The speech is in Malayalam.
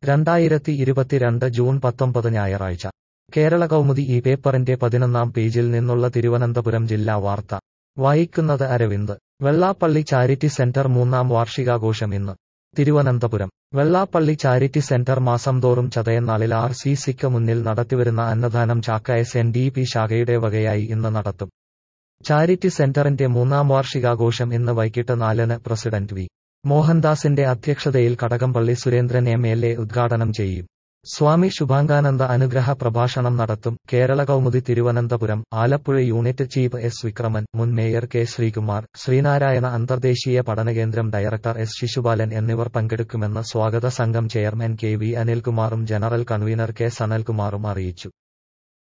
രണ്ടായിരത്തി ഇരുപത്തിരണ്ട് ജൂൺ പത്തൊമ്പത് ഞായറാഴ്ച കേരള കൗമുദി ഈ പേപ്പറിന്റെ പതിനൊന്നാം പേജിൽ നിന്നുള്ള തിരുവനന്തപുരം ജില്ലാ വാർത്ത വായിക്കുന്നത് അരവിന്ദ് വെള്ളാപ്പള്ളി ചാരിറ്റി സെന്റർ മൂന്നാം വാർഷികാഘോഷം ഇന്ന് തിരുവനന്തപുരം വെള്ളാപ്പള്ളി ചാരിറ്റി സെന്റർ മാസം തോറും ചതയനാളിൽ ആർ സി സിക്ക് മുന്നിൽ നടത്തിവരുന്ന അന്നദാനം Chakka S N D P ശാഖയുടെ വകയായി ഇന്ന് നടത്തും ചാരിറ്റി സെന്ററിന്റെ മൂന്നാം വാർഷികാഘോഷം ഇന്ന് വൈകിട്ട് നാലിന് പ്രസിഡന്റ് വി മോഹൻദാസിന്റെ അധ്യക്ഷതയിൽ Kadakampally Surendran M L A ഉദ്ഘാടനം ചെയ്യും സ്വാമി ശുഭാംഗാനന്ദ അനുഗ്രഹ പ്രഭാഷണം നടത്തും Kerala Kaumudi Thiruvananthapuram Alappuzha unit chief S Vikraman മുൻ മേയർ കെ ശ്രീകുമാർ ശ്രീനാരായണ അന്തർദേശീയ പഠനകേന്ദ്രം ഡയറക്ടർ എസ് ശിശുപാലൻ എന്നിവർ പങ്കെടുക്കുമെന്ന് സ്വാഗത സംഘം ചെയർമാൻ കെ വി അനിൽകുമാറും ജനറൽ കൺവീനർ കെ സനൽകുമാറും അറിയിച്ചു